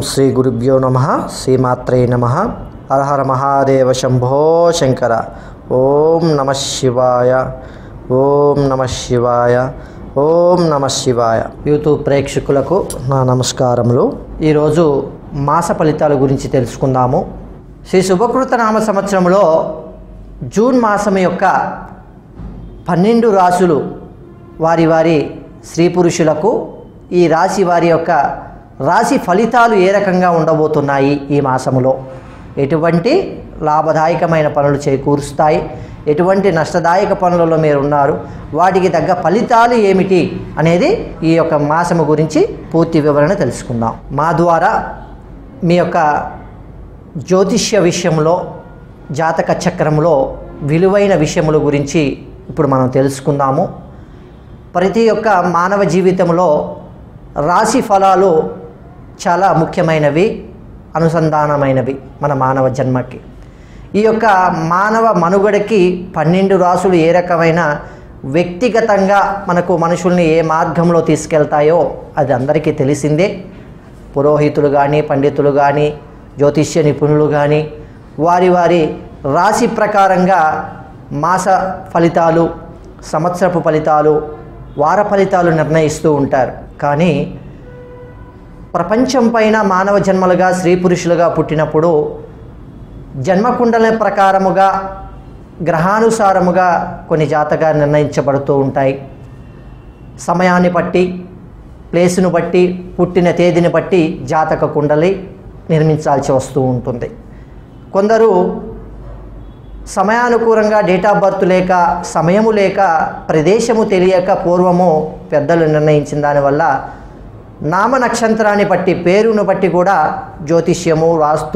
శ్రీ గురుభ్యో నమ శ్రీమాత్రే నమ హరహర మహాదేవ శంభో శంకర ఓం నమ శివాయ ఓం నమ శివాయ ఓం నమ శివాయ యూట్యూబ్ ప్రేక్షకులకు నా నమస్కారములు ఈరోజు మాస ఫలితాల గురించి తెలుసుకుందాము శ్రీ శుభకృత నామ సంవత్సరంలో జూన్ మాసం యొక్క పన్నెండు రాసులు వారి వారి స్త్రీ పురుషులకు ఈ రాశి వారి యొక్క రాశి ఫలితాలు ఏ రకంగా ఉండబోతున్నాయి ఈ మాసములో ఎటువంటి లాభదాయకమైన పనులు చేకూరుస్తాయి ఎటువంటి నష్టదాయక పనులలో మీరు ఉన్నారు వాటికి తగ్గ ఫలితాలు ఏమిటి అనేది ఈ యొక్క మాసము గురించి పూర్తి వివరణ తెలుసుకుందాం మా ద్వారా మీ యొక్క జ్యోతిష్య విషయంలో జాతక చక్రంలో విలువైన విషయముల గురించి ఇప్పుడు మనం తెలుసుకుందాము ప్రతి ఒక్క మానవ జీవితంలో రాశి ఫలాలు చాలా ముఖ్యమైనవి అనుసంధానమైనవి మన మానవ జన్మకి ఈ యొక్క మానవ మనుగడకి పన్నెండు రాసులు ఏ రకమైన వ్యక్తిగతంగా మనకు మనుషుల్ని ఏ మార్గంలో తీసుకెళ్తాయో అది అందరికీ తెలిసిందే పురోహితులు కానీ పండితులు కానీ జ్యోతిష్య నిపుణులు కానీ వారి వారి రాశి ప్రకారంగా మాస ఫలితాలు సంవత్సరపు ఫలితాలు వార ఫలితాలు నిర్ణయిస్తూ ఉంటారు కానీ ప్రపంచం పైన మానవ జన్మలుగా స్త్రీ పురుషులుగా పుట్టినప్పుడు జన్మకుండల ప్రకారముగా గ్రహానుసారముగా కొన్ని జాతకాలు నిర్ణయించబడుతూ ఉంటాయి సమయాన్ని బట్టి ప్లేసును బట్టి పుట్టిన తేదీని బట్టి జాతక కుండలి నిర్మించాల్సి వస్తూ ఉంటుంది కొందరు సమయానుకూలంగా డేట్ ఆఫ్ బర్త్ లేక సమయము లేక ప్రదేశము తెలియక పూర్వము పెద్దలు నిర్ణయించిన దానివల్ల నామ నక్షత్రాన్ని బట్టి పేరును బట్టి కూడా జ్యోతిష్యము వాస్తు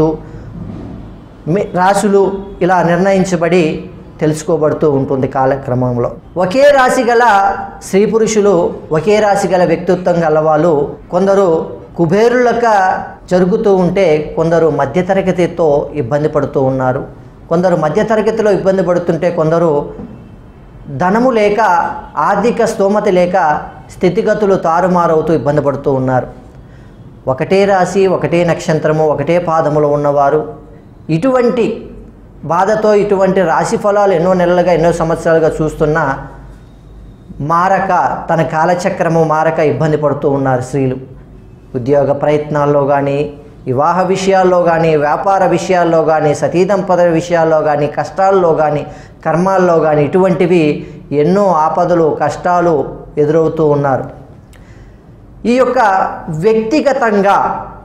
మి- రాశులు ఇలా నిర్ణయించబడి తెలుసుకోబడుతూ ఉంటుంది కాలక్రమంలో ఒకే రాశి గల స్త్రీ పురుషులు ఒకే రాశి గల వ్యక్తిత్వం గల వాళ్ళు కొందరు కుబేరులక జరుగుతూ ఉంటే కొందరు మధ్యతరగతితో ఇబ్బంది పడుతూ ఉన్నారు కొందరు మధ్యతరగతిలో ఇబ్బంది పడుతుంటే కొందరు ధనము లేక ఆర్థిక స్తోమత లేక స్థితిగతులు తారుమారవుతూ ఇబ్బంది పడుతూ ఉన్నారు ఒకటే రాశి ఒకటే నక్షత్రము ఒకటే పాదములో ఉన్నవారు ఇటువంటి బాధతో ఇటువంటి రాశి ఫలాలు ఎన్నో నెలలుగా ఎన్నో సంవత్సరాలుగా చూస్తున్నా మారక తన కాలచక్రము మారక ఇబ్బంది పడుతూ ఉన్నారు స్త్రీలు ఉద్యోగ ప్రయత్నాల్లో కానీ వివాహ విషయాల్లో కానీ వ్యాపార విషయాల్లో కానీ సతీదంపద విషయాల్లో కానీ కష్టాల్లో కానీ కర్మాల్లో కానీ ఇటువంటివి ఎన్నో ఆపదలు కష్టాలు ఎదురవుతూ ఉన్నారు ఈ యొక్క వ్యక్తిగతంగా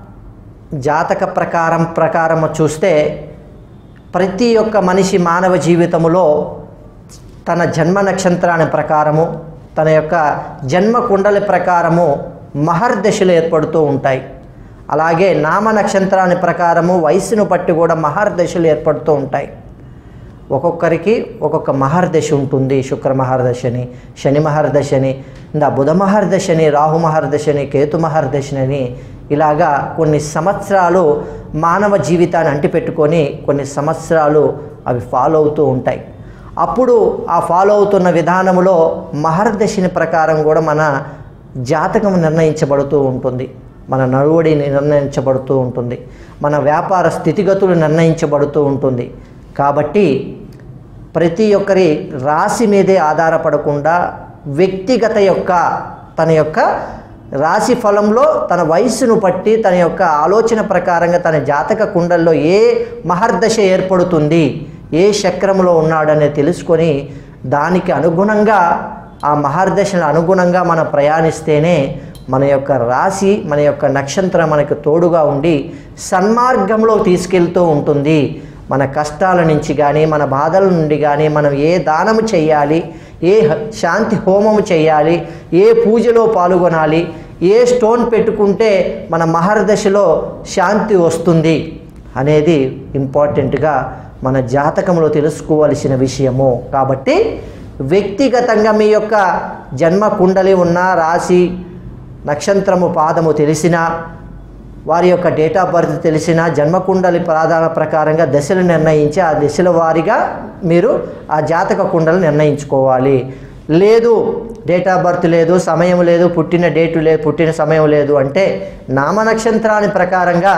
జాతక ప్రకారం ప్రకారం చూస్తే ప్రతి ఒక్క మనిషి మానవ జీవితములో తన జన్మ నక్షత్రాన్ని ప్రకారము తన యొక్క జన్మ కుండలి ప్రకారము మహర్దశలు ఏర్పడుతూ ఉంటాయి అలాగే నామ నక్షత్రాన్ని ప్రకారము వయసును బట్టి కూడా మహర్దశలు ఏర్పడుతూ ఉంటాయి ఒక్కొక్కరికి ఒక్కొక్క మహర్దశ ఉంటుంది శుక్ర మహర్దశని శని మహర్దశని ఇంకా బుధ మహర్దశని రాహు మహర్దశని కేతు మహర్దశని ఇలాగా కొన్ని సంవత్సరాలు మానవ జీవితాన్ని అంటిపెట్టుకొని కొన్ని సంవత్సరాలు అవి ఫాలో అవుతూ ఉంటాయి అప్పుడు ఆ ఫాలో అవుతున్న విధానంలో మహర్దశని ప్రకారం కూడా మన జాతకం నిర్ణయించబడుతూ ఉంటుంది మన నడువడి నిర్ణయించబడుతూ ఉంటుంది మన వ్యాపార స్థితిగతులు నిర్ణయించబడుతూ ఉంటుంది కాబట్టి ప్రతి ఒక్కరి రాశి మీదే ఆధారపడకుండా వ్యక్తిగత యొక్క తన యొక్క రాశి ఫలంలో తన వయస్సును బట్టి తన యొక్క ఆలోచన ప్రకారంగా తన జాతక కుండల్లో ఏ మహర్దశ ఏర్పడుతుంది ఏ చక్రంలో ఉన్నాడనేది తెలుసుకొని దానికి అనుగుణంగా ఆ మహర్దశను అనుగుణంగా మనం ప్రయాణిస్తేనే మన యొక్క రాశి మన యొక్క నక్షత్రం మనకు తోడుగా ఉండి సన్మార్గంలో తీసుకెళ్తూ ఉంటుంది మన కష్టాల నుంచి కానీ మన బాధల నుండి కానీ మనం ఏ దానము చేయాలి ఏ హ- శాంతి హోమము చేయాలి ఏ పూజలో పాల్గొనాలి ఏ స్టోన్ పెట్టుకుంటే మన మహర్దశలో శాంతి వస్తుంది అనేది ఇంపార్టెంట్గా మన జాతకంలో తెలుసుకోవలసిన విషయము కాబట్టి వ్యక్తిగతంగా మీ యొక్క జన్మ కుండలి ఉన్న రాశి నక్షత్రము పాదము తెలిసినా వారి యొక్క డేట్ ఆఫ్ బర్త్ తెలిసిన జన్మకుండలి ప్రాధాన ప్రకారంగా దశలు నిర్ణయించి ఆ దశల వారీగా మీరు ఆ జాతక కుండలు నిర్ణయించుకోవాలి లేదు డేట్ ఆఫ్ బర్త్ లేదు సమయం లేదు పుట్టిన డేటు లేదు పుట్టిన సమయం లేదు అంటే నామనక్షత్రాన్ని ప్రకారంగా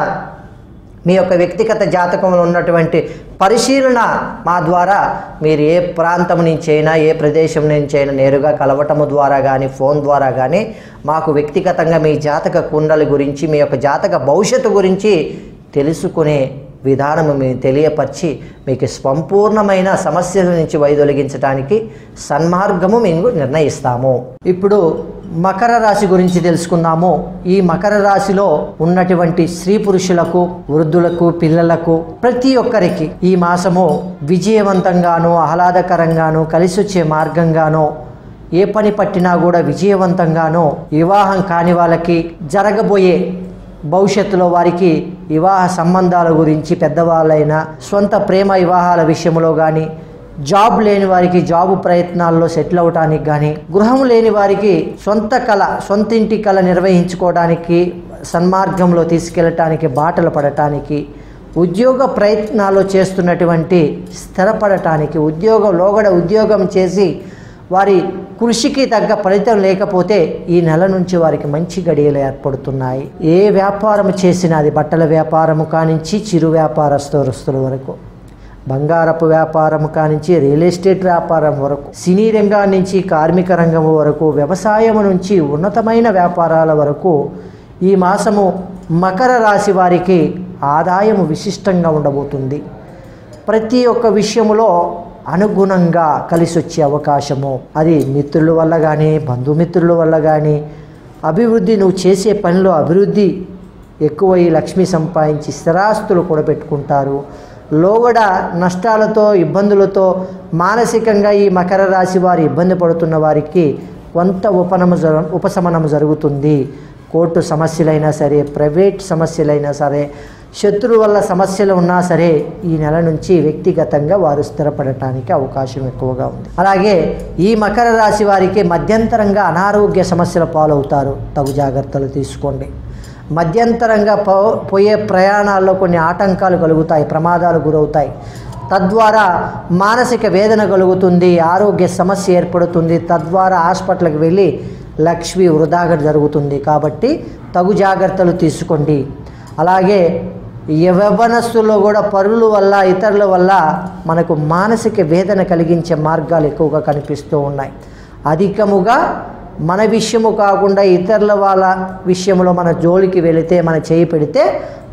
మీ యొక్క వ్యక్తిగత జాతకంలో ఉన్నటువంటి పరిశీలన మా ద్వారా మీరు ఏ ప్రాంతం నుంచి అయినా ఏ ప్రదేశం నుంచి అయినా నేరుగా కలవటము ద్వారా కానీ ఫోన్ ద్వారా కానీ మాకు వ్యక్తిగతంగా మీ జాతక కుండల గురించి మీ యొక్క జాతక భవిష్యత్తు గురించి తెలుసుకునే విధానము మేము తెలియపరిచి మీకు సంపూర్ణమైన సమస్యల నుంచి వైదొలిగించడానికి సన్మార్గము మేము నిర్ణయిస్తాము ఇప్పుడు మకర రాశి గురించి తెలుసుకుందాము ఈ మకర రాశిలో ఉన్నటువంటి స్త్రీ పురుషులకు వృద్ధులకు పిల్లలకు ప్రతి ఒక్కరికి ఈ మాసము విజయవంతంగాను ఆహ్లాదకరంగాను కలిసి వచ్చే మార్గంగానో ఏ పని పట్టినా కూడా విజయవంతంగానో వివాహం కాని వాళ్ళకి జరగబోయే భవిష్యత్తులో వారికి వివాహ సంబంధాల గురించి పెద్దవాళ్ళైన సొంత ప్రేమ వివాహాల విషయంలో కానీ జాబ్ లేని వారికి జాబ్ ప్రయత్నాల్లో సెటిల్ అవడానికి కానీ గృహం లేని వారికి సొంత కళ సొంత ఇంటి కళ నిర్వహించుకోవడానికి సన్మార్గంలో తీసుకెళ్ళటానికి బాటలు పడటానికి ఉద్యోగ ప్రయత్నాలు చేస్తున్నటువంటి స్థిరపడటానికి ఉద్యోగం లోగడ ఉద్యోగం చేసి వారి కృషికి తగ్గ ఫలితం లేకపోతే ఈ నెల నుంచి వారికి మంచి గడియలు ఏర్పడుతున్నాయి ఏ వ్యాపారం చేసినా అది బట్టల వ్యాపారము కానించి చిరు వ్యాపారస్తుల వరకు బంగారపు వ్యాపారం కానించి రియల్ ఎస్టేట్ వ్యాపారం వరకు సినీ రంగం నుంచి కార్మిక రంగం వరకు వ్యవసాయం నుంచి ఉన్నతమైన వ్యాపారాల వరకు ఈ మాసము మకర రాశి వారికి ఆదాయం విశిష్టంగా ఉండబోతుంది ప్రతి ఒక్క విషయములో అనుగుణంగా కలిసి వచ్చే అవకాశము అది మిత్రుల వల్ల కానీ బంధుమిత్రుల వల్ల కానీ అభివృద్ధి నువ్వు చేసే పనిలో అభివృద్ధి ఎక్కువై లక్ష్మి సంపాదించి స్థిరాస్తులు కూడా పెట్టుకుంటారు లోగడ నష్టాలతో ఇబ్బందులతో మానసికంగా ఈ మకర రాశి వారు ఇబ్బంది పడుతున్న వారికి కొంత ఉపనము జరు ఉపశమనం జరుగుతుంది కోర్టు సమస్యలైనా సరే ప్రైవేట్ సమస్యలైనా సరే శత్రువు వల్ల సమస్యలు ఉన్నా సరే ఈ నెల నుంచి వ్యక్తిగతంగా వారు స్థిరపడటానికి అవకాశం ఎక్కువగా ఉంది అలాగే ఈ మకర రాశి వారికి మధ్యంతరంగా అనారోగ్య సమస్యల పాలవుతారు తగు జాగ్రత్తలు తీసుకోండి మధ్యంతరంగా పో పోయే ప్రయాణాల్లో కొన్ని ఆటంకాలు కలుగుతాయి ప్రమాదాలు గురవుతాయి తద్వారా మానసిక వేదన కలుగుతుంది ఆరోగ్య సమస్య ఏర్పడుతుంది తద్వారా హాస్పిటల్కి వెళ్ళి లక్ష్మి వృధాగా జరుగుతుంది కాబట్టి తగు జాగ్రత్తలు తీసుకోండి అలాగే యవ్వనస్తుల్లో కూడా పరుల వల్ల ఇతరుల వల్ల మనకు మానసిక వేదన కలిగించే మార్గాలు ఎక్కువగా కనిపిస్తూ ఉన్నాయి అధికముగా మన విషయము కాకుండా ఇతరుల వాళ్ళ విషయంలో మన జోలికి వెళితే మన చేయి పెడితే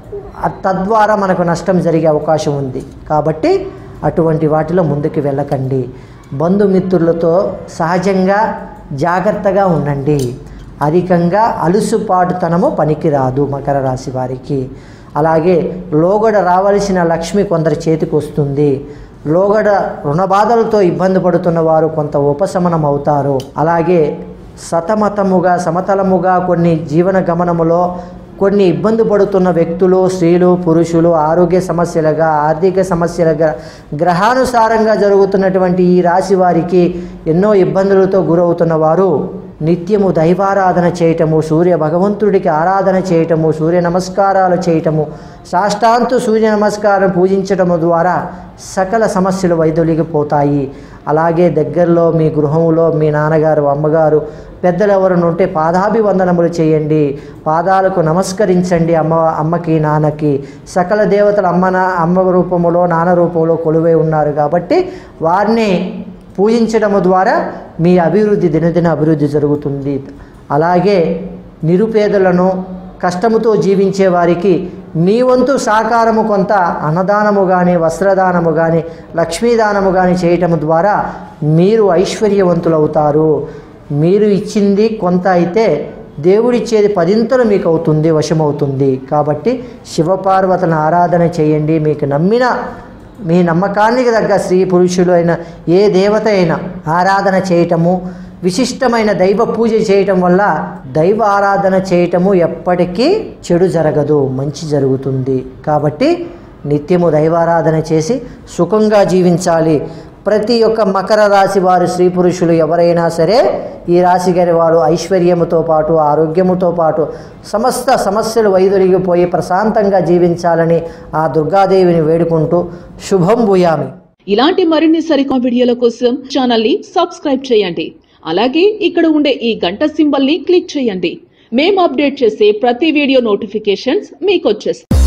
అ- తద్వారా మనకు నష్టం జరిగే అవకాశం ఉంది కాబట్టి అటువంటి వాటిలో ముందుకు వెళ్ళకండి బంధుమిత్రులతో సహజంగా జాగ్రత్తగా ఉండండి అధికంగా అలుసుపాటుతనము పనికిరాదు మకర రాశి వారికి అలాగే లోగడ రావలసిన లక్ష్మి కొందరి చేతికి వస్తుంది లోగడ రుణబాధలతో ఇబ్బంది పడుతున్న వారు కొంత ఉపశమనం అవుతారు అలాగే సతమతముగా సమతలముగా కొన్ని జీవన గమనములో కొన్ని ఇబ్బంది పడుతున్న వ్యక్తులు స్త్రీలు పురుషులు ఆరోగ్య సమస్యలుగా ఆర్థిక సమస్యలుగా గ్రహానుసారంగా జరుగుతున్నటువంటి ఈ రాశి వారికి ఎన్నో ఇబ్బందులతో గురవుతున్న వారు నిత్యము దైవారాధన చేయటము సూర్య భగవంతుడికి ఆరాధన చేయటము సూర్య నమస్కారాలు చేయటము సాష్టాంతు సూర్య నమస్కారం పూజించటము ద్వారా సకల సమస్యలు వైదొలిగిపోతాయి అలాగే దగ్గరలో మీ గృహంలో మీ నాన్నగారు అమ్మగారు పెద్దలు ఎవరైనా ఉంటే పాదాభివందనములు చేయండి పాదాలకు నమస్కరించండి అమ్మ అమ్మకి నాన్నకి సకల దేవతలు అమ్మ నా అమ్మ రూపములో నాన్న రూపంలో కొలువై ఉన్నారు కాబట్టి వారిని పూజించడము ద్వారా మీ అభివృద్ధి దినదిన అభివృద్ధి జరుగుతుంది అలాగే నిరుపేదలను కష్టముతో జీవించే వారికి మీ వంతు సహకారము కొంత అన్నదానము కానీ వస్త్రదానము కానీ లక్ష్మీదానము కానీ చేయటము ద్వారా మీరు ఐశ్వర్యవంతులవుతారు మీరు ఇచ్చింది కొంత అయితే దేవుడిచ్చేది పదింతలు మీకు అవుతుంది వశమవుతుంది కాబట్టి శివపార్వతులను ఆరాధన చేయండి మీకు నమ్మిన మీ నమ్మకానికి తగ్గ స్త్రీ పురుషులు అయిన ఏ దేవత అయినా ఆరాధన చేయటము విశిష్టమైన దైవ పూజ చేయటం వల్ల దైవ ఆరాధన చేయటము ఎప్పటికీ చెడు జరగదు మంచి జరుగుతుంది కాబట్టి నిత్యము దైవారాధన చేసి సుఖంగా జీవించాలి ప్రతి ఒక్క మకర రాశి వారు స్త్రీ పురుషులు ఎవరైనా సరే ఈ రాశి గారి వారు ఐశ్వర్యముతో పాటు ఆరోగ్యముతో పాటు సమస్త సమస్యలు వైదొలిగిపోయి ప్రశాంతంగా జీవించాలని ఆ దుర్గాదేవిని వేడుకుంటూ శుభం భూయామి ఇలాంటి మరిన్ని సరికొత్త వీడియోల కోసం ఛానల్ ని సబ్స్క్రైబ్ చేయండి అలాగే ఇక్కడ ఉండే ఈ గంట సింబల్ ని క్లిక్ చేయండి మేము అప్డేట్ చేసే ప్రతి వీడియో నోటిఫికేషన్స్ మీకు వచ్చేస్తాయి